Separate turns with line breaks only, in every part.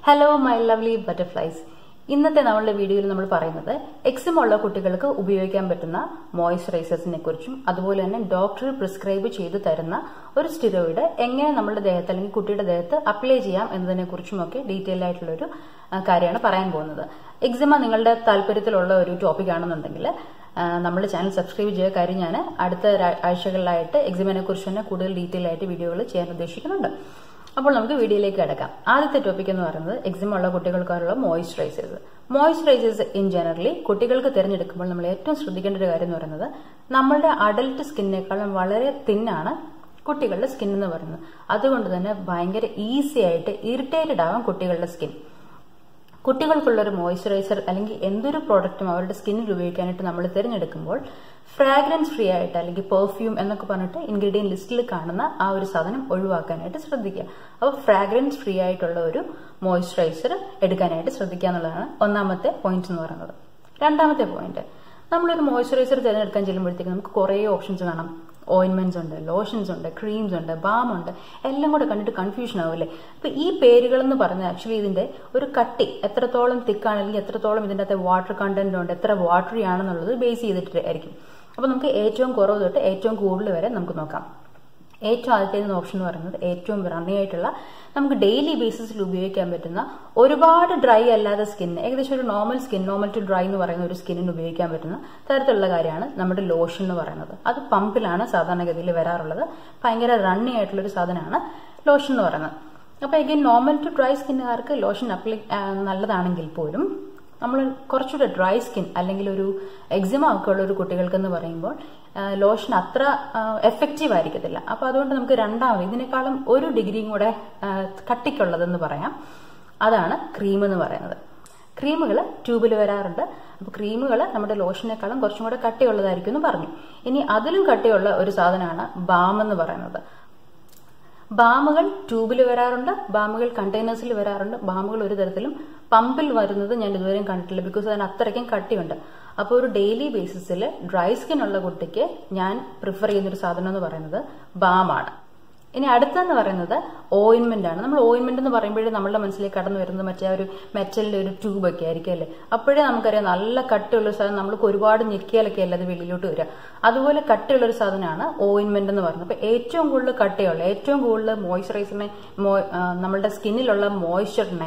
hello my lovely butterflies ഇന്നത്തെ നമ്മളുടെ വീഡിയോയിൽ നമ്മൾ പറയുന്നത് എക്സിം ഉള്ള കുട്ടികൾക്ക് ഉപയോഗിക്കാൻ പറ്റുന്ന മോയ്സ്ചറൈസേഴ്സിനെ കുറിച്ചും അതുപോലെ തന്നെ ഡോക്ടർ പ്രിസ്ക്രൈബ് ചെയ്ത് തരുന്ന ഒരു സ്റ്റിറോയിഡ് എങ്ങനെ നമ്മുടെ ദേഹത്ത് അല്ലെങ്കിൽ കുട്ടിയുടെ ദേഹത്ത് അപ്ലൈ ചെയ്യാം എന്നതിനെ കുറിച്ചുമൊക്കെ ഡീറ്റെയിൽ ആയിട്ടുള്ള ഒരു കാര്യമാണ് പറയാൻ പോകുന്നത് എക്സിമ നിങ്ങളുടെ താല്പര്യത്തിലുള്ള ഒരു ടോപ്പിക് ആണെന്നുണ്ടെങ്കിൽ നമ്മുടെ ചാനൽ സബ്സ്ക്രൈബ് ചെയ്യുക കാര്യം ഞാൻ അടുത്ത ആഴ്ചകളിലായിട്ട് എക്സിമിനെ കുറിച്ച് തന്നെ കൂടുതൽ ഡീറ്റെയിൽ ആയിട്ട് വീഡിയോകൾ ചെയ്യാൻ ഉദ്ദേശിക്കുന്നുണ്ട് അപ്പോൾ നമുക്ക് വീഡിയോയിലേക്ക് കിടക്കാം ആദ്യത്തെ ടോപ്പിക് എന്ന് പറയുന്നത് എക്സിം ഉള്ള കുട്ടികൾക്കായുള്ള മോയ്സ്ചറൈസേഴ്സ് മോയ്സ്ചറൈസേഴ്സ് ഇൻ ജനറലി കുട്ടികൾക്ക് തിരഞ്ഞെടുക്കുമ്പോൾ നമ്മൾ ഏറ്റവും ശ്രദ്ധിക്കേണ്ട ഒരു കാര്യം എന്ന് പറയുന്നത് നമ്മളുടെ അഡൽട്ട് സ്കിന്നേക്കാളും വളരെ തിന്നാണ് കുട്ടികളുടെ സ്കിൻ എന്ന് പറയുന്നത് അതുകൊണ്ട് തന്നെ ഭയങ്കര ഈസി ആയിട്ട് ഇറിറ്റേറ്റഡ് ആവാം കുട്ടികളുടെ സ്കിൻ കുട്ടികൾക്കുള്ള ഒരു മോയ്സ്ചറൈസർ അല്ലെങ്കിൽ എന്തൊരു പ്രോഡക്റ്റും അവരുടെ സ്കിന്നിൽ ഉപയോഗിക്കാനായിട്ട് നമ്മൾ തിരഞ്ഞെടുക്കുമ്പോൾ ഫ്രാഗ്രൻസ് ഫ്രീ ആയിട്ട് അല്ലെങ്കിൽ പെർഫ്യൂം എന്നൊക്കെ പറഞ്ഞിട്ട് ഇൻഗ്രീഡിയൻ ലിസ്റ്റിൽ കാണുന്ന ആ ഒരു സാധനം ഒഴിവാക്കാനായിട്ട് ശ്രദ്ധിക്കുക അപ്പോൾ ഫ്രാഗ്രൻസ് ഫ്രീ ആയിട്ടുള്ള ഒരു മോയ്സ്ചറൈസർ എടുക്കാനായിട്ട് ശ്രദ്ധിക്കുക എന്നുള്ളതാണ് ഒന്നാമത്തെ പോയിന്റ് എന്ന് പറയുന്നത് രണ്ടാമത്തെ പോയിന്റ് നമ്മളൊരു മോയ്സ്ചറൈസർ തിരഞ്ഞെടുക്കാൻ ചെല്ലുമ്പോഴത്തേക്ക് നമുക്ക് കുറേ ഓപ്ഷൻസ് കാണാം ഓയിൻമെന്റ്സ് ഉണ്ട് ലോഷൻസ് ഉണ്ട് ക്രീംസ് ഉണ്ട് ബാം ഉണ്ട് എല്ലാം കൂടെ കണ്ടിട്ട് കൺഫ്യൂഷൻ ആവില്ലേ അപ്പൊ ഈ പേരുകൾ എന്ന് പറഞ്ഞാൽ ആക്ച്വലി ഇതിന്റെ ഒരു കട്ടി എത്രത്തോളം തിക്കാണ് അല്ലെങ്കിൽ എത്രത്തോളം ഇതിന്റെ അകത്തെ വാട്ടർ കണ്ടന്റ് ഉണ്ട് എത്ര വാട്ടറി ആണെന്നുള്ളത് ബേസ് ചെയ്തിട്ട് ആയിരിക്കും അപ്പൊ നമുക്ക് ഏറ്റവും കുറവ് തൊട്ട് ഏറ്റവും കൂടുതൽ വരെ നമുക്ക് നോക്കാം ഏറ്റവും ആദ്യത്തെ ഓപ്ഷൻ എന്ന് പറയുന്നത് ഏറ്റവും റണ്ണി ആയിട്ടുള്ള നമുക്ക് ഡെയിലി ബേസിസിൽ ഉപയോഗിക്കാൻ പറ്റുന്ന ഒരുപാട് ഡ്രൈ അല്ലാത്ത സ്കിൻ ഏകദേശം ഒരു normal skin normal to dry എന്ന് പറയുന്ന ഒരു സ്കിന്നിന് ഉപയോഗിക്കാൻ പറ്റുന്ന തരത്തിലുള്ള കാര്യമാണ് നമ്മുടെ ലോഷൻ എന്ന് പറയുന്നത് അത് പമ്പിലാണ് സാധാരണഗതിയിൽ വരാറുള്ളത് ഭയങ്കര റണ്ണി ആയിട്ടുള്ള ഒരു സാധനമാണ് ലോഷൻ എന്ന് പറയുന്നത് അപ്പൊ എഗെയിൻ നോർമൽ ടു ഡ്രൈ സ്കിന്നുകാർക്ക് ലോഷൻ അപ്ലൈ നല്ലതാണെങ്കിൽ പോലും നമ്മൾ കുറച്ചുകൂടെ ഡ്രൈ സ്കിൻ അല്ലെങ്കിൽ ഒരു എക്സിമ ഒക്കെ ഉള്ള ഒരു കുട്ടികൾക്ക് എന്ന് പറയുമ്പോൾ ലോഷൻ അത്ര എഫക്റ്റീവ് ആയിരിക്കത്തില്ല അപ്പൊ അതുകൊണ്ട് നമുക്ക് രണ്ടാമത് ഇതിനേക്കാളും ഒരു ഡിഗ്രിയും കൂടെ കട്ടിക്കുള്ളതെന്ന് പറയാം അതാണ് ക്രീം എന്ന് പറയുന്നത് ക്രീമുകൾ ട്യൂബിൽ വരാറുണ്ട് അപ്പോൾ ക്രീമുകൾ നമ്മുടെ ലോഷനേക്കാളും കുറച്ചും കൂടെ കട്ടിയുള്ളതായിരിക്കും എന്ന് പറഞ്ഞു ഇനി അതിലും കട്ടിയുള്ള ഒരു സാധനമാണ് ബാം എന്ന് പറയുന്നത് ബാമുകൾ ട്യൂബിൽ വരാറുണ്ട് ബാമുകൾ കണ്ടെയ്നേഴ്സിൽ വരാറുണ്ട് ബാമുകൾ ഒരു തരത്തിലും പമ്പിൽ വരുന്നത് ഞാൻ ഇതുവരെയും കണ്ടിട്ടില്ല ബിക്കോസ് അതിന് അത്രയ്ക്കും കട്ടിയുണ്ട് അപ്പോൾ ഒരു ഡെയിലി ബേസിസിൽ ഡ്രൈ സ്കിൻ ഉള്ള കുട്ടിക്ക് ഞാൻ പ്രിഫർ ചെയ്യുന്ന ഒരു സാധനം എന്ന് പറയുന്നത് ബാമാണ് ഇനി അടുത്തെന്ന് പറയുന്നത് ഓയിൻമെന്റ് ആണ് നമ്മൾ ഓയിൻമെന്റ് എന്ന് പറയുമ്പോഴേ നമ്മളുടെ മനസ്സിലേക്ക് കടന്നു വരുന്നത് മറ്റേ ഒരു മെറ്റലിന്റെ ഒരു ട്യൂബ് ഒക്കെ ആയിരിക്കും അല്ലേ അപ്പോഴേ നമുക്കറിയാം നല്ല കട്ടിയുള്ള ഒരു സാധനം നമ്മൾക്ക് ഒരുപാട് ഞെക്കിയാലൊക്കെ അല്ല അത് വെളിയിലോട്ട് വരിക അതുപോലെ കട്ടിയുള്ള ഒരു സാധനമാണ് ഓയിൻമെന്റ് എന്ന് പറയുന്നത് അപ്പൊ ഏറ്റവും കൂടുതൽ കട്ടിയുള്ള ഏറ്റവും കൂടുതൽ മോയ്സ്ചറൈസറിനെ നമ്മളുടെ സ്കിന്നിലുള്ള മോയ്സ്ചറിനെ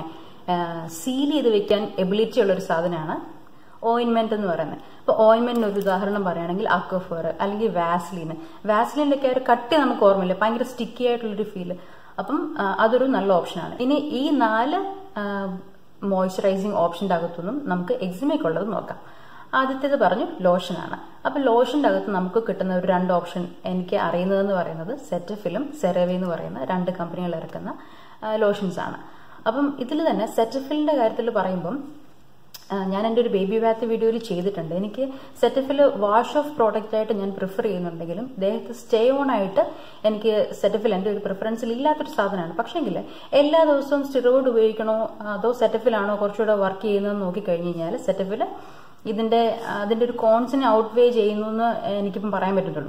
സീൽ ചെയ്ത് വെക്കാൻ എബിലിറ്റി ഉള്ള ഒരു സാധനമാണ് ഓയിൻമെന്റ് എന്ന് പറയുന്നത് ഇപ്പൊ ഓയിൻമെന്റിന് ഒരു ഉദാഹരണം പറയുകയാണെങ്കിൽ അക്വഫർ അല്ലെങ്കിൽ വാസ്ലിന് വാസ്ലിനിലൊക്കെ ഒരു കട്ടി നമുക്ക് ഓർമ്മയില്ല ഭയങ്കര സ്റ്റിക്കി ആയിട്ടുള്ളൊരു ഫീല് അപ്പം അതൊരു നല്ല ഓപ്ഷനാണ് ഇനി ഈ നാല് മോയ്സ്ചറൈസിങ് ഓപ്ഷന്റെ അകത്തുനിന്നും നമുക്ക് എക്സിമയ്ക്കുള്ളത് നോക്കാം ആദ്യത്തേത് പറഞ്ഞു ലോഷനാണ് അപ്പൊ ലോഷന്റെ അകത്ത് നമുക്ക് കിട്ടുന്ന ഒരു രണ്ട് ഓപ്ഷൻ എനിക്ക് അറിയുന്നതെന്ന് പറയുന്നത് സെറ്റഫിലും സെറവി എന്ന് പറയുന്ന രണ്ട് കമ്പനികൾ ഇറക്കുന്ന ലോഷൻസ് ആണ് അപ്പം ഇതിൽ തന്നെ സെറ്റഫിലിന്റെ കാര്യത്തിൽ പറയുമ്പം ഞാൻ എൻ്റെ ഒരു ബേബി ബാത്ത് വീഡിയോയിൽ ചെയ്തിട്ടുണ്ട് എനിക്ക് സെറ്റഫിൽ വാഷ് ഓഫ് പ്രോഡക്റ്റ് ആയിട്ട് ഞാൻ പ്രിഫർ ചെയ്യുന്നുണ്ടെങ്കിലും ദേഹത്ത് സ്റ്റേ ഓൺ ആയിട്ട് എനിക്ക് സെറ്റഫിൽ എൻ്റെ ഒരു പ്രിഫറൻസിൽ ഇല്ലാത്തൊരു സാധനമാണ് പക്ഷേങ്കിൽ എല്ലാ ദിവസവും സ്റ്റിറോയിഡ് ഉപയോഗിക്കണോ അതോ സെറ്റഫിലാണോ കുറച്ചുകൂടെ വർക്ക് ചെയ്യുന്നതെന്ന് നോക്കിക്കഴിഞ്ഞ് കഴിഞ്ഞാൽ സെറ്റഫിൽ ഇതിന്റെ അതിന്റെ ഒരു കോൺസിനെ ഔട്ട് വേ ചെയ്യുന്നു എന്ന് എനിക്കിപ്പം പറയാൻ പറ്റുന്നുള്ളൂ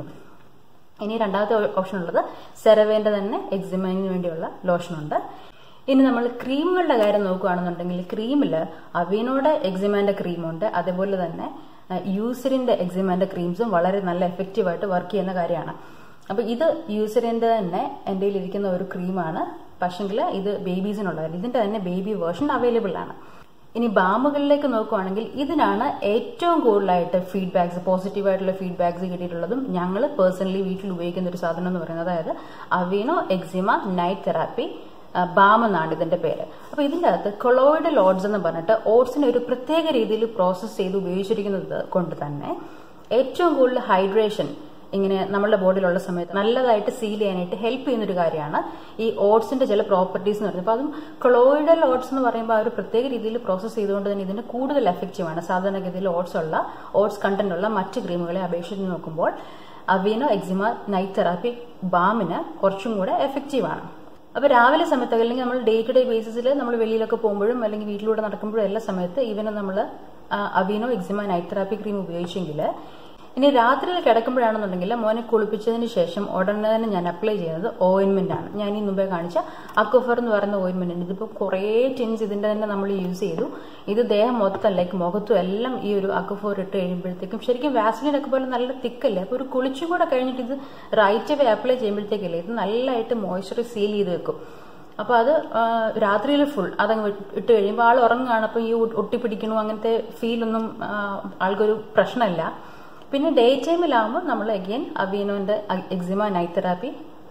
ഇനി രണ്ടാമത്തെ ഓപ്ഷൻ ഉള്ളത് സെറവേന്റെ തന്നെ എക്സിമൈന് വേണ്ടിയുള്ള ലോഷനുണ്ട് ഇനി നമ്മൾ ക്രീമുകളുടെ കാര്യം നോക്കുകയാണെന്നുണ്ടെങ്കിൽ ക്രീമിൽ അവീനോടെ എക്സിമാന്റെ ക്രീമുണ്ട് അതേപോലെ തന്നെ യൂസറിന്റെ എക്സിമാന്റെ ക്രീംസും വളരെ നല്ല എഫക്റ്റീവായിട്ട് വർക്ക് ചെയ്യുന്ന കാര്യമാണ് അപ്പൊ ഇത് യൂസറിന്റെ തന്നെ എൻ്റെ ഇരിക്കുന്ന ഒരു ക്രീമാണ് പക്ഷെങ്കിൽ ഇത് ബേബീസിനുള്ളതല്ല ഇതിന്റെ തന്നെ ബേബി വേർഷൻ അവൈലബിൾ ആണ് ഇനി ബാമുകളിലേക്ക് നോക്കുവാണെങ്കിൽ ഇതിനാണ് ഏറ്റവും കൂടുതലായിട്ട് ഫീഡ്ബാക്സ് പോസിറ്റീവായിട്ടുള്ള ഫീഡ്ബാക്സ് കിട്ടിയിട്ടുള്ളതും ഞങ്ങൾ പേഴ്സണലി വീട്ടിൽ ഉപയോഗിക്കുന്ന ഒരു സാധനം എന്ന് പറയുന്നത് അതായത് Aveeno eczema night therapy balm എന്നാണ് ഇതിന്റെ പേര് അപ്പൊ ഇതിന്റെ അകത്ത് കൊളോയിഡൽ ഓട്സ് എന്ന് പറഞ്ഞിട്ട് ഓട്സിനെ ഒരു പ്രത്യേക രീതിയിൽ പ്രോസസ്സ് ചെയ്ത് ഉപയോഗിച്ചിരിക്കുന്നത് കൊണ്ട് തന്നെ ഏറ്റവും കൂടുതൽ ഹൈഡ്രേഷൻ ഇങ്ങനെ നമ്മുടെ ബോഡിയിലുള്ള സമയത്ത് നല്ലതായിട്ട് സീൽ ചെയ്യാനായിട്ട് ഹെൽപ്പ് ചെയ്യുന്ന ഒരു കാര്യമാണ് ഈ ഓട്സിന്റെ ചില പ്രോപ്പർട്ടീസ് എന്ന് പറയുന്നത് അപ്പൊ അതും കൊളോയിഡൽ ഓട്സ് എന്ന് പറയുമ്പോൾ ആ ഒരു പ്രത്യേക രീതിയിൽ പ്രോസസ്സ് ചെയ്തുകൊണ്ട് തന്നെ ഇതിന് കൂടുതൽ എഫക്റ്റീവ് ആണ് സാധാരണഗതിയിൽ ഓട്സ് ഉള്ള ഓട്സ് കണ്ടന്റ് ഉള്ള മറ്റ് ക്രീമുകളെ അപേക്ഷിച്ച് നോക്കുമ്പോൾ അവീനോ എക്സിമ നൈറ്റ് തെറാപ്പി ബാമിന് കുറച്ചും കൂടെ എഫക്റ്റീവ് ആണ് അപ്പൊ രാവിലെ സമയത്ത് അല്ലെങ്കിൽ നമ്മൾ ഡേ ടു ഡേ ബേസിസിൽ നമ്മൾ വെളിയിലൊക്കെ പോകുമ്പോഴും അല്ലെങ്കിൽ വീട്ടിലൂടെ നടക്കുമ്പോഴും എല്ലാ സമയത്ത് ഈവൻ നമ്മൾ Aveeno eczema night therapy cream ഉപയോഗിച്ചെങ്കിൽ ഇനി രാത്രിയിൽ കിടക്കുമ്പോഴാണെന്നുണ്ടെങ്കിൽ മോനെ കുളിപ്പിച്ചതിന് ശേഷം ഉടനെ തന്നെ ഞാൻ അപ്ലൈ ചെയ്യുന്നത് ഓയിൻമെന്റ് ആണ് ഞാൻ ഈ മുമ്പേ കാണിച്ച അക്വഫർ എന്ന് പറയുന്ന ഓയിൻമെന്റ് ഉണ്ട് ഇതിപ്പോൾ കുറേ ടിൻസ് ഇതിന്റെ തന്നെ നമ്മൾ യൂസ് ചെയ്തു ഇത് ദേഹം മൊത്തം ലൈക്ക് മുഖത്തും എല്ലാം ഈ ഒരു അക്വഫോർ ഇട്ട് കഴിയുമ്പോഴത്തേക്കും ശരിക്കും വാസലിൻ ഒക്കെ പോലെ നല്ല തിക്കല്ലേ അപ്പോൾ ഒരു കുളിച്ചും കൂടെ കഴിഞ്ഞിട്ട് ഇത് റൈറ്റ് വേ അപ്ലൈ ചെയ്യുമ്പോഴത്തേക്കല്ലേ ഇത് നല്ലതായിട്ട് മോയ്സ്ചർ സീൽ ചെയ്ത് വെക്കും അപ്പൊ അത് രാത്രിയിൽ ഫുൾ അതങ്ങ് ഇട്ട് കഴിയുമ്പോൾ ആൾ ഉറങ്ങുകയാണ് അപ്പൊ ഈ ഒട്ടിപ്പിടിക്കണു അങ്ങനത്തെ ഫീലൊന്നും ആൾക്കൊരു പ്രശ്നമില്ല പിന്നെ ഡേ ടൈമിലാകുമ്പോൾ നമ്മൾ അഗെയിൻ അവീനോന്റെ എക്സിമ നൈറ്റ് തെറാപ്പി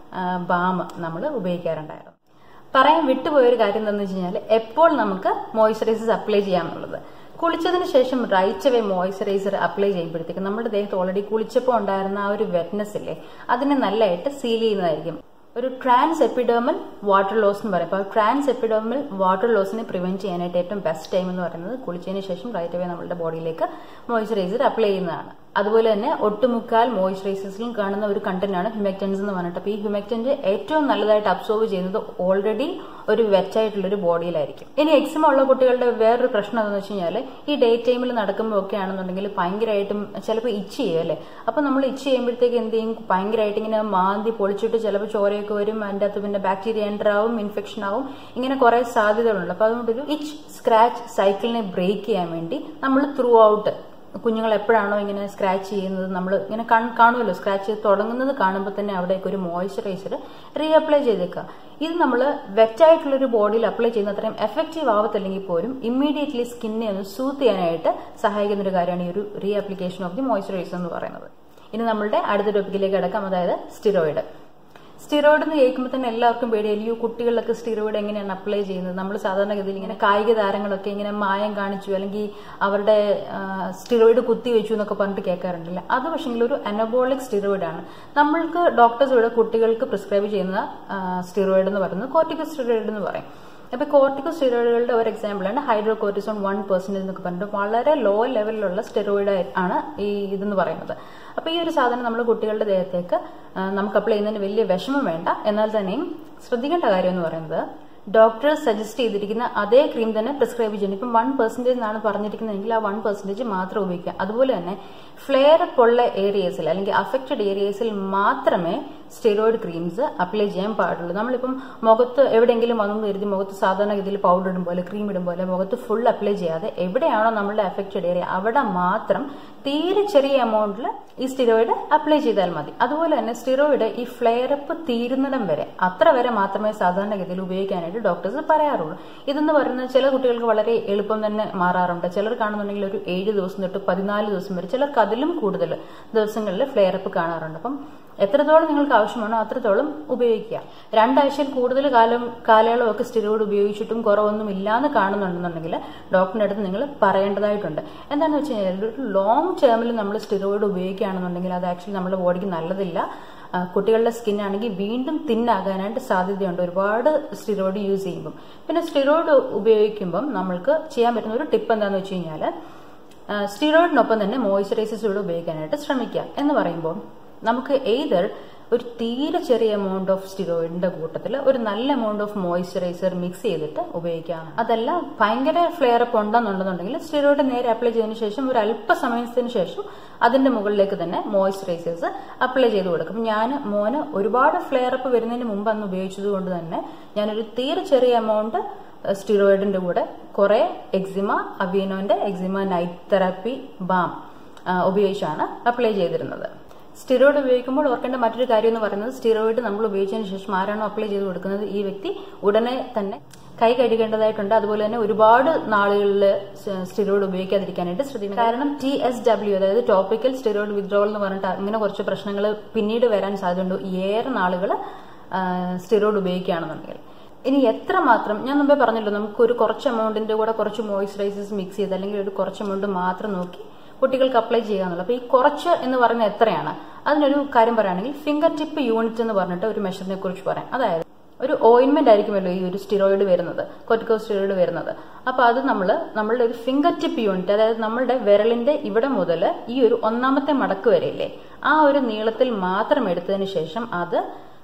ബാം നമ്മൾ ഉപയോഗിക്കാറുണ്ടായിരുന്നു പറയാൻ വിട്ടുപോയൊരു കാര്യം എന്താണെന്ന് വെച്ച് കഴിഞ്ഞാൽ എപ്പോൾ നമുക്ക് മോയ്സ്ചറൈസേഴ്സ് അപ്ലൈ ചെയ്യാമെന്നുള്ളത് കുളിച്ചതിന് ശേഷം റൈറ്റ് വേ മോയ്സ്ചറൈസർ അപ്ലൈ ചെയ്യുമ്പോഴത്തേക്ക് നമ്മുടെ ദേഹത്ത് ഓൾറെഡി കുളിച്ചപ്പോൾ ഉണ്ടായിരുന്ന ആ ഒരു വെറ്റ്നെസ് ഇല്ലേ അതിനെ നല്ലതായിട്ട് സീൽ ചെയ്യുന്നതായിരിക്കും ഒരു ട്രാൻസ് എപ്പിഡേമൽ വാട്ടർ ലോസ് എന്ന് പറയും അപ്പോൾ ട്രാൻസ് എപ്പിഡേമൽ വാട്ടർ ലോസിനെ പ്രിവെന്റ് ചെയ്യാനായിട്ട് ഏറ്റവും ബെസ്റ്റ് ടൈം എന്ന് പറയുന്നത് കുളിച്ചതിന് ശേഷം റൈറ്റ് വേ നമ്മുടെ ബോഡിയിലേക്ക് മോയ്സ്ചറൈസർ അപ്ലൈ ചെയ്യുന്നതാണ് അതുപോലെ തന്നെ ഒട്ടുമുക്കാൽ മോയ്സ്ചറൈസേഴ്സിലും കാണുന്ന ഒരു കണ്ടന്റ് ആണ് ഹ്യൂമെക്റ്റൻസ് എന്ന് പറഞ്ഞിട്ട് അപ്പോൾ ഈ ഹ്യൂമെക്റ്റന്റ് ഏറ്റവും നല്ലതായിട്ട് അബ്സോർവ് ചെയ്യുന്നത് ഓൾറെഡി ഒരു വെറ്റായിട്ടുള്ള ഒരു ബോഡിയിലായിരിക്കും ഇനി എക്സിമ ഉള്ള കുട്ടികളുടെ വേറൊരു പ്രശ്നം എന്താണെന്ന് വെച്ച് കഴിഞ്ഞാൽ ഈ ഡേ ടൈമിൽ നടക്കുമ്പോൾ ഒക്കെ ആണെന്നുണ്ടെങ്കിൽ ഭയങ്കരമായിട്ടും ചിലപ്പോൾ ഇച്ച് ചെയ്യും അല്ലേ അപ്പോൾ നമ്മൾ ഇച്ച് ചെയ്യുമ്പോഴത്തേക്ക് എന്ത് ചെയ്യും ഭയങ്കരമായിട്ട് ഇങ്ങനെ മാന്തി പൊളിച്ചിട്ട് ചിലപ്പോൾ ചോരയൊക്കെ വരും അതിൻ്റെ അകത്ത് പിന്നെ ബാക്ടീരിയ എൻ്റർ ആവും ഇൻഫെക്ഷൻ ആവും ഇങ്ങനെ കുറെ സാധ്യതകളുണ്ട് അപ്പോൾ അതുകൊണ്ട് ഒരു ഇച്ച് സ്ക്രാച്ച് സൈക്കിളിനെ ബ്രേക്ക് ചെയ്യാൻ വേണ്ടി നമ്മൾ ത്രൂ ഔട്ട് കുഞ്ഞുങ്ങൾ എപ്പോഴാണോ ഇങ്ങനെ സ്ക്രാച്ച് ചെയ്യുന്നത് നമ്മൾ ഇങ്ങനെ കാണുമല്ലോ സ്ക്രാച്ച് ചെയ്ത് തുടങ്ങുന്നത് കാണുമ്പോൾ തന്നെ അവിടേക്ക് ഒരു മോയ്സ്ചറൈസർ റീഅപ്ലൈ ചെയ്തേക്കുക ഇത് നമ്മൾ വെറ്റായിട്ടുള്ള ഒരു ബോഡിയിൽ അപ്ലൈ ചെയ്യുന്ന അത്രയും എഫക്റ്റീവ് ആവത്തില്ലെങ്കിൽ പോലും ഇമ്മീഡിയറ്റ്ലി സ്കിന്നെ ഒന്ന് സൂത്ത് ചെയ്യാനായിട്ട് സഹായിക്കുന്ന ഒരു കാര്യമാണ് ഈ ഒരു re application of the moisturiser എന്ന് പറയുന്നത് ഇനി നമ്മളുടെ അടുത്ത ടോപ്പിക്കിലേക്ക് കിടക്കാം അതായത് സ്റ്റിറോയിഡ് സ്റ്റിറോയിഡ് എന്ന് കേൾക്കുമ്പോൾ തന്നെ എല്ലാവർക്കും പേടിയായിരിക്കും ഈ കുട്ടികളിലൊക്കെ സ്റ്റിറോയിഡ് എങ്ങനെയാണ് അപ്ലൈ ചെയ്യുന്നത് നമ്മൾ സാധാരണഗതിയിൽ ഇങ്ങനെ കായിക താരങ്ങളൊക്കെ ഇങ്ങനെ മായം കാണിച്ചു അല്ലെങ്കിൽ അവരുടെ സ്റ്റിറോയിഡ് കുത്തി വെച്ചു എന്നൊക്കെ പറഞ്ഞിട്ട് കേൾക്കാറുണ്ടല്ലേ അത് പക്ഷെങ്കിൽ ഒരു അനബോളിക് സ്റ്റിറോയിഡ് ആണ് നമ്മൾക്ക് ഡോക്ടേഴ്സ് ഇവിടെ കുട്ടികൾക്ക് പ്രിസ്ക്രൈബ് ചെയ്യുന്ന സ്റ്റിറോയിഡ് എന്ന് പറയുന്നത് കോർട്ടിക്കോ സ്റ്റിറോയിഡ് എന്ന് പറയും അപ്പൊ കോർട്ടിക്കോ സ്റ്റിറോയിഡുകളുടെ ഒരു എക്സാമ്പിളാണ് ഹൈഡ്രോ കോർട്ടിസോൺ വൺ പെർസെന്റേജ് എന്നൊക്കെ പറഞ്ഞിട്ട് വളരെ ലോ ലെവലിലുള്ള സ്റ്റിറോയിഡ് ആണ് ഈ ഇതെന്ന് പറയുന്നത് അപ്പൊ ഈ ഒരു സാധനം നമ്മൾ കുട്ടികളുടെ ദേഹത്തേക്ക് നമുക്ക് അപ്ലൈ ചെയ്യുന്നതിന് വലിയ വിഷമം വേണ്ട എന്നാൽ തന്നെയും ശ്രദ്ധിക്കേണ്ട കാര്യം എന്ന് പറയുന്നത് ഡോക്ടർ സജസ്റ്റ് ചെയ്തിരിക്കുന്ന അതേ ക്രീം തന്നെ പ്രിസ്ക്രൈബ് ചെയ്യുന്നു ഇപ്പം വൺ പെർസെന്റേജ് എന്നാണ് പറഞ്ഞിരിക്കുന്നതെങ്കിൽ ആ വൺ പെർസെന്റേജ് മാത്രം ഉപയോഗിക്കുക അതുപോലെ തന്നെ ഫ്ലെയർ അപ്പ് ഉള്ള ഏരിയസിൽ അല്ലെങ്കിൽ അഫക്റ്റഡ് ഏരിയസിൽ മാത്രമേ സ്റ്റെറോയിഡ് ക്രീംസ് അപ്ലൈ ചെയ്യാൻ പാടുള്ളൂ നമ്മളിപ്പം മുഖത്ത് എവിടെയെങ്കിലും വന്നു കരുതി മുഖത്ത് സാധാരണ രീതിയിൽ പൗഡർ ഇടും പോലെ ക്രീം ഇടും പോലെ മുഖത്ത് ഫുൾ അപ്ലൈ ചെയ്യാതെ എവിടെയാണോ നമ്മളുടെ അഫക്റ്റഡ് ഏരിയ അവിടെ മാത്രം തീരെ ചെറിയ എമൗണ്ടിൽ ഈ സ്റ്റിറോയിഡ് അപ്ലൈ ചെയ്താൽ മതി അതുപോലെ തന്നെ സ്റ്റിറോയിഡ് ഈ ഫ്ലെയർ അപ്പ് തീരുന്നിടം വരെ അത്ര വരെ മാത്രമേ സാധാരണഗതിയിൽ ഉപയോഗിക്കാനായിട്ട് ഡോക്ടേഴ്സ് പറയാറുള്ളൂ ഇതെന്ന് പറയുന്നത് ചില കുട്ടികൾക്ക് വളരെ എളുപ്പം തന്നെ മാറാറുണ്ട് ചിലർ കാണുന്നുണ്ടെങ്കിൽ ഒരു ഏഴ് ദിവസം തൊട്ട് പതിനാല് ദിവസം വരെ ചിലർക്ക് അതിലും കൂടുതൽ ദിവസങ്ങളിൽ ഫ്ലെയർ അപ്പ് കാണാറുണ്ട് അപ്പം എത്രത്തോളം നിങ്ങൾക്ക് ആവശ്യമാണോ അത്രത്തോളം ഉപയോഗിക്കുക രണ്ടാഴ്ചയിൽ കൂടുതൽ കാലം കാലയളവൊക്കെ സ്റ്റിറോയിഡ് ഉപയോഗിച്ചിട്ടും കുറവൊന്നും ഇല്ലാന്ന് കാണുന്നുണ്ടെന്നുണ്ടെങ്കിൽ ഡോക്ടറിന്റെ അടുത്ത് നിങ്ങൾ പറയേണ്ടതായിട്ടുണ്ട് എന്താണെന്ന് വെച്ച് കഴിഞ്ഞാൽ ഒരു ലോങ് ടേമിൽ നമ്മൾ സ്റ്റിറോയിഡ് ഉപയോഗിക്കുകയാണെന്നുണ്ടെങ്കിൽ അത് ആക്ച്വലി നമ്മുടെ ബോഡിക്ക് നല്ലതില്ല കുട്ടികളുടെ സ്കിൻ ആണെങ്കിൽ വീണ്ടും തിന്നാകാനായിട്ട് സാധ്യതയുണ്ട് ഒരുപാട് സ്റ്റിറോയിഡ് യൂസ് ചെയ്യുമ്പം പിന്നെ സ്റ്റിറോയിഡ് ഉപയോഗിക്കുമ്പം നമ്മൾക്ക് ചെയ്യാൻ പറ്റുന്ന ഒരു ടിപ്പ് എന്താണെന്ന് വെച്ച് കഴിഞ്ഞാൽ സ്റ്റിറോയിഡിനൊപ്പം തന്നെ മോയ്സ്ചറൈസേഴ്സ് ഇവിടെ ഉപയോഗിക്കാനായിട്ട് ശ്രമിക്കുക എന്ന് പറയുമ്പോൾ നമുക്ക് എയ്തർ ഒരു തീരെ ചെറിയ എമൗണ്ട് ഓഫ് സ്റ്റിറോയിഡിന്റെ കൂട്ടത്തിൽ ഒരു നല്ല എമൗണ്ട് ഓഫ് മോയ്സ്ചറൈസർ മിക്സ് ചെയ്തിട്ട് ഉപയോഗിക്കാം അതല്ല ഭയങ്കര ഫ്ലെയർ അപ്പ് ഉണ്ടെന്നുണ്ടെന്നുണ്ടെങ്കിൽ സ്റ്റിറോയിഡ് നേരെ അപ്ലൈ ചെയ്തതിനു ശേഷം ഒരു അല്പസമയത്തിന് ശേഷം അതിന്റെ മുകളിലേക്ക് തന്നെ മോയ്സ്ചറൈസേഴ്സ് അപ്ലൈ ചെയ്ത് കൊടുക്കും ഞാൻ മോന് ഒരുപാട് ഫ്ലെയർ അപ്പ് വരുന്നതിന് മുമ്പ് അന്ന് ഉപയോഗിച്ചത് കൊണ്ട് തന്നെ ഞാനൊരു തീരെ ചെറിയ എമൗണ്ട് സ്റ്റിറോയിഡിന്റെ കൂടെ കുറെ എക്സിമ അവീനോന്റെ എക്സിമ നൈറ്റ് തെറാപ്പി ബാം ഉപയോഗിച്ചാണ് അപ്ലൈ ചെയ്തിരുന്നത് സ്റ്റിറോയിഡ് ഉപയോഗിക്കുമ്പോൾ ഓർക്കേണ്ട മറ്റൊരു കാര്യം എന്ന് പറയുന്നത് സ്റ്റിറോയിഡ് നമ്മൾ ഉപയോഗിച്ചതിന് ശേഷം ആരാണോ അപ്ലൈ ചെയ്ത് കൊടുക്കുന്നത് ഈ വ്യക്തി ഉടനെ തന്നെ കൈ കഴുകേണ്ടതായിട്ടുണ്ട് അതുപോലെ തന്നെ ഒരുപാട് നാളുകളിൽ സ്റ്റിറോയിഡ് ഉപയോഗിക്കാതിരിക്കാനായിട്ട് ശ്രദ്ധിക്കണം കാരണം ടി എസ് ഡബ്ല്യു അതായത് ടോപ്പിക്കൽ സ്റ്റിറോയിഡ് വിത്ഡ്രോവൽ എന്ന് പറഞ്ഞിട്ട് ഇങ്ങനെ കുറച്ച് പ്രശ്നങ്ങൾ പിന്നീട് വരാൻ സാധ്യതയുണ്ട് ഏറെ നാളുകൾ സ്റ്റിറോയിഡ് ഉപയോഗിക്കുകയാണെന്നുണ്ടെങ്കിൽ ഇനി എത്ര മാത്രം ഞാൻ മുമ്പേ പറഞ്ഞല്ലോ നമുക്ക് ഒരു കുറച്ച് എമൗണ്ടിന്റെ കൂടെ കുറച്ച് മോയ്സ്ചറൈസേഴ്സ് മിക്സ് ചെയ്ത് അല്ലെങ്കിൽ ഒരു കുറച്ച് എമൗണ്ട് മാത്രം നോക്കി കുട്ടികൾക്ക് അപ്ലൈ ചെയ്യുക എന്നുള്ളത് അപ്പോൾ ഈ കുറച്ച് എന്ന് പറയുന്നത് എത്രയാണ് അതിനൊരു കാര്യം പറയുകയാണെങ്കിൽ ഫിംഗർ ടിപ്പ് യൂണിറ്റ് എന്ന് പറഞ്ഞിട്ട് ഒരു മെഷറിനെ കുറിച്ച് പറയാം അതായത് ഒരു ഓയിൻമെന്റ് ആയിരിക്കുമല്ലോ ഈ ഒരു സ്റ്റിറോയിഡ് വരുന്നത് കൊറ്റിക്കോ സ്റ്റിറോയിഡ് വരുന്നത് അപ്പൊ അത് നമ്മൾ നമ്മളുടെ ഒരു ഫിംഗർ ടിപ്പ് യൂണിറ്റ് അതായത് നമ്മളുടെ വിരലിന്റെ ഇവിടെ മുതൽ ഈ ഒരു ഒന്നാമത്തെ മടക്ക് വരെയില്ലേ ആ ഒരു നീളത്തിൽ മാത്രം എടുത്തതിന് ശേഷം അത്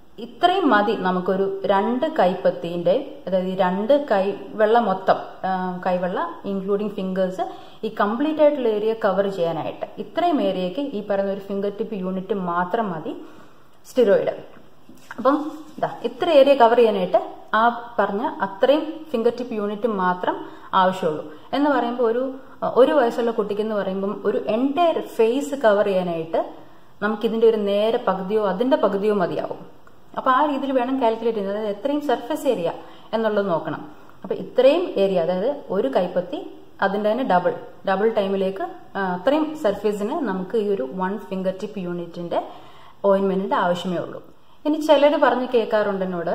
ഇത്രയും മതി നമുക്കൊരു രണ്ട് കൈപ്പത്തിന്റെ അതായത് ഈ രണ്ട് കൈവെള്ള മൊത്തം ആ, കൈവെള്ള ഇൻക്ലൂഡിങ് ഫിംഗേഴ്സ് ഈ കംപ്ലീറ്റ് ആയിട്ടുള്ള ഏരിയ കവർ ചെയ്യാനായിട്ട് ഇത്രയും ഏരിയയ്ക്ക് ഈ പറയുന്ന ഒരു ഫിംഗർ ടിപ്പ് യൂണിറ്റ് മാത്രം മതി സ്റ്റിറോയിഡ് അപ്പം ഇതാ ഇത്ര ഏരിയ കവർ ചെയ്യാനായിട്ട് ആ പറഞ്ഞ അത്രയും ഫിംഗർ ടിപ്പ് യൂണിറ്റ് മാത്രം ആവശ്യമുള്ളൂ എന്ന് പറയുമ്പോൾ ഒരു ഒരു വയസ്സുള്ള കുട്ടിക്ക് എന്ന് പറയുമ്പം ഒരു എൻറ്റയർ ഫേസ് കവർ ചെയ്യാനായിട്ട് നമുക്കിതിന്റെ ഒരു നേരെ പകുതിയോ അതിന്റെ പകുതിയോ മതിയാവും അപ്പൊ ആ രീതിയിൽ വേണം കാൽക്കുലേറ്റ് ചെയ്യുന്നത് അതായത് എത്രയും സർഫസ് ഏരിയ എന്നുള്ളത് നോക്കണം അപ്പൊ ഇത്രയും ഏരിയ അതായത് ഒരു കൈപ്പത്തി അതിന്റെ തന്നെ ഡബിൾ ഡബിൾ ടൈമിലേക്ക് ആ, അത്രയും സർഫേസിന് നമുക്ക് ഈ ഒരു വൺ ഫിംഗർ ടിപ്പ് യൂണിറ്റിന്റെ ഓയിൻമെന്റിന്റെ ആവശ്യമേ ഉള്ളൂ ഇനി ചിലർ പറഞ്ഞ് കേൾക്കാറുണ്ട് എന്നോട്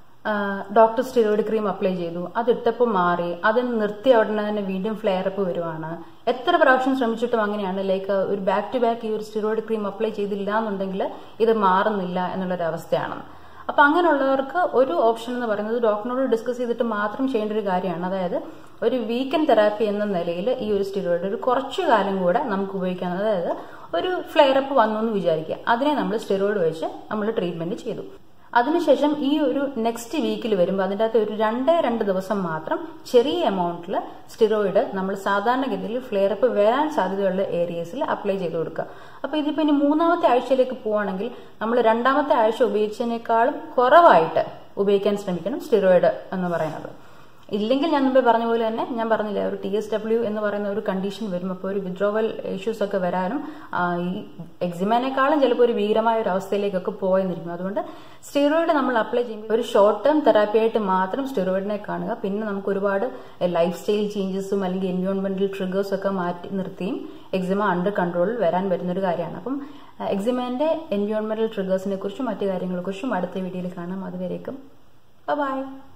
ഡോക്ടർ സ്റ്റിറോയിഡ് ക്രീം അപ്ലൈ ചെയ്തു അത് ഇട്ടപ്പോൾ മാറി അത് നിർത്തി ഉടനെ തന്നെ വീണ്ടും ഫ്ലെയർ അപ്പ് വരുവാണ് എത്ര പ്രാവശ്യം ശ്രമിച്ചിട്ടും അങ്ങനെയാണ് ലൈക്ക് ഒരു ബാക്ക് ടു ബാക്ക് ഈ ഒരു സ്റ്റിറോയിഡ് ക്രീം അപ്ലൈ ചെയ്തില്ല എന്നുണ്ടെങ്കിൽ ഇത് മാറുന്നില്ല എന്നുള്ളൊരു അവസ്ഥയാണ് അപ്പൊ അങ്ങനെയുള്ളവർക്ക് ഒരു ഓപ്ഷൻ എന്ന് പറയുന്നത് ഡോക്ടറിനോട് ഡിസ്കസ് ചെയ്തിട്ട് മാത്രം ചെയ്യേണ്ട ഒരു കാര്യമാണ് അതായത് ഒരു വീക്കെൻഡ് തെറാപ്പി എന്ന നിലയിൽ ഈ ഒരു സ്റ്റിറോയിഡ് ഒരു കുറച്ചു കാലം കൂടെ നമുക്ക് ഉപയോഗിക്കാം അതായത് ഒരു ഫ്ലെയർ അപ്പ് വന്നു എന്ന് വിചാരിക്കുക അതിനെ നമ്മൾ സ്റ്റിറോയിഡ് വെച്ച് നമ്മൾ ട്രീറ്റ്മെന്റ് ചെയ്തു അതിനുശേഷം ഈ ഒരു നെക്സ്റ്റ് വീക്കിൽ വരുമ്പോൾ അതിൻ്റെ അകത്ത് ഒരു രണ്ടേ രണ്ട് ദിവസം മാത്രം ചെറിയ എമൗണ്ടിൽ സ്റ്റിറോയിഡ് നമ്മൾ സാധാരണഗതിയിൽ ഫ്ലെയർ അപ്പ് വരാൻ സാധ്യതയുള്ള ഏരിയസിൽ അപ്ലൈ ചെയ്ത് കൊടുക്കുക അപ്പോൾ ഇതിപ്പോൾ ഇനി മൂന്നാമത്തെ ആഴ്ചയിലേക്ക് പോവുകയാണെങ്കിൽ നമ്മൾ രണ്ടാമത്തെ ആഴ്ച ഉപയോഗിച്ചതിനേക്കാളും കുറവായിട്ട് ഉപയോഗിക്കാൻ ശ്രമിക്കണം സ്റ്റിറോയിഡ് എന്ന് പറയുന്നത് ഇല്ലെങ്കിൽ ഞാൻ മുമ്പേ പറഞ്ഞ പോലെ തന്നെ ഞാൻ പറഞ്ഞില്ല ഒരു ടി എസ് ഡബ്ല്യു എന്ന് പറയുന്ന ഒരു കണ്ടീഷൻ വരും അപ്പോൾ ഒരു വിഡ്രോവൽ ഇഷ്യൂസ് ഒക്കെ വരാനും ആ, ഈ എക്സിമേനേക്കാളും ചിലപ്പോൾ ഒരു ഭീകരമായ ഒരു അവസ്ഥയിലേക്കൊക്കെ പോയെന്നിരിക്കും അതുകൊണ്ട് സ്റ്റിറോയിഡ് നമ്മൾ അപ്ലൈ ചെയ്യുമ്പോൾ ഒരു ഷോർട്ട് ടേം തെറാപ്പി ആയിട്ട് മാത്രം സ്റ്റിറോയിഡിനെ കാണുക പിന്നെ നമുക്ക് ഒരുപാട് ലൈഫ് സ്റ്റൈൽ ചേഞ്ചസും അല്ലെങ്കിൽ എൻവയോൺമെന്റൽ ട്രിഗേഴ്സും ഒക്കെ മാറ്റി നിർത്തിയും എക്സിമ അണ്ടർ കൺട്രോളിൽ വരാൻ പറ്റുന്ന ഒരു കാര്യമാണ് അപ്പം എക്സിമേന്റെ എൻവയോൺമെന്റൽ ട്രിഗേഴ്സിനെ കുറിച്ചും മറ്റു കാര്യങ്ങളെ കുറിച്ചും അടുത്ത വീഡിയോയിൽ കാണാം അതുവരേക്കും ബൈ